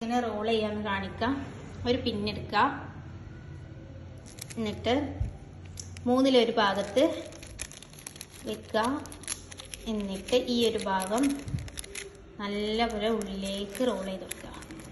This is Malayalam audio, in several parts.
ഇങ്ങനെ റോൾ ചെയ്യാന്ന് കാണിക്കാം ഒരു പിന്നെടുക്കാം എന്നിട്ട് മൂന്നിലൊരു ഭാഗത്ത് വെക്കുക എന്നിട്ട് ഈ ഒരു ഭാഗം നല്ലപോലെ ഉള്ളിലേക്ക് റോൾ ചെയ്ത് കൊടുക്കുക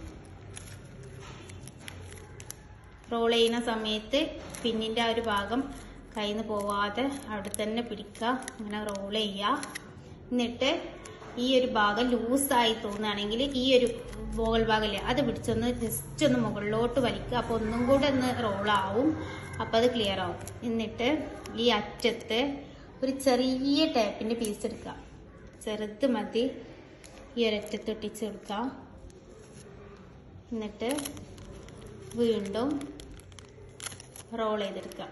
റോൾ ചെയ്യുന്ന സമയത്ത് പിന്നിൻ്റെ ആ ഒരു ഭാഗം കയ്യിൽ നിന്ന് പോവാതെ അവിടെ തന്നെ പിടിക്കുക അങ്ങനെ റോൾ ചെയ്യുക എന്നിട്ട് ഈ ഒരു ഭാഗം ലൂസായി തോന്നുകയാണെങ്കിൽ ഈ ഒരു മുകൾ ഭാഗമില്ലേ അത് പിടിച്ചൊന്ന് ജസ്റ്റ് ഒന്ന് മുകളിലോട്ട് വലിക്കുക അപ്പോൾ ഒന്നും കൂടെ ഒന്ന് റോളാവും അപ്പോൾ അത് ക്ലിയർ ആവും എന്നിട്ട് ഈ അറ്റത്ത് ഒരു ചെറിയ ടേപ്പിൻ്റെ പീസ് എടുക്കുക ചെറുത് മതി ഈ ഒരറ്റത്ത് ഒട്ടിച്ച് കൊടുക്കാം എന്നിട്ട് വീണ്ടും റോൾ ചെയ്തെടുക്കാം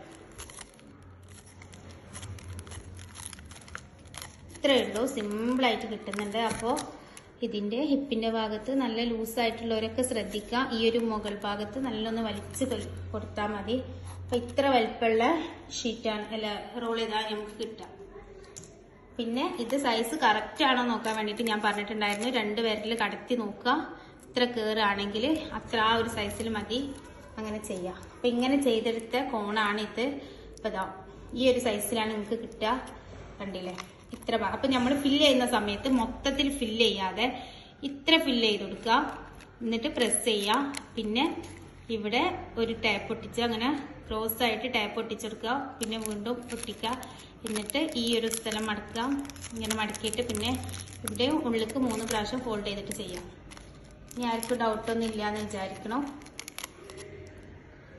ഇത്രയേ ഉള്ളൂ സിമ്പിളായിട്ട് കിട്ടുന്നുണ്ട് അപ്പോൾ ഇതിൻ്റെ ഹിപ്പിൻ്റെ ഭാഗത്ത് നല്ല ലൂസായിട്ടുള്ളവരൊക്കെ ശ്രദ്ധിക്കുക ഈ ഒരു മുകൾ ഭാഗത്ത് നല്ലൊന്ന് വലിച്ച് കൊ- കൊടുത്താൽ മതി അപ്പോൾ ഇത്ര വലിപ്പമുള്ള ഷീറ്റാണ് അല്ല റോൾ ചെയ്താൽ നമുക്ക് കിട്ടുക പിന്നെ ഇത് സൈസ് കറക്റ്റ് ആണോ നോക്കാൻ വേണ്ടിയിട്ട് ഞാൻ പറഞ്ഞിട്ടുണ്ടായിരുന്നു രണ്ട് വിരലിൽ കടത്തി നോക്കുക ഇത്ര കയറുകയാണെങ്കിൽ അത്ര ആ ഒരു സൈസിൽ മതി അങ്ങനെ ചെയ്യാം അപ്പൊ ഇങ്ങനെ ചെയ്തെടുത്ത കോണാണ് ഇത് ഇപ്പൊ ഇതാ ഈ ഒരു സൈസിലാണ് നിങ്ങൾക്ക് കിട്ടുക കണ്ടില്ലേ ഇത്ര ഭാഗം അപ്പൊ നമ്മൾ ഫില്ല് ചെയ്യുന്ന സമയത്ത് മൊത്തത്തിൽ ഫില്ല് ചെയ്യാതെ ഇത്ര ഫില്ല് ചെയ്ത് കൊടുക്കുക എന്നിട്ട് പ്രസ് ചെയ്യാം പിന്നെ ഇവിടെ ഒരു ടാപ്പ് ഒട്ടിച്ച് അങ്ങനെ ക്രോസ് ആയിട്ട് ടാപ്പ് ഒട്ടിച്ചെടുക്കുക പിന്നെ വീണ്ടും ഒട്ടിക്കുക എന്നിട്ട് ഈ ഒരു സ്ഥലം മടക്കുക ഇങ്ങനെ മടക്കിയിട്ട് പിന്നെ ഇവിടെ ഉള്ളിലേക്ക് മൂന്ന് പ്രാവശ്യം ഫോൾഡ് ചെയ്തിട്ട് ചെയ്യാം ഇനി ആർക്കും ഡൗട്ടൊന്നും ഇല്ലാന്ന് വിചാരിക്കണം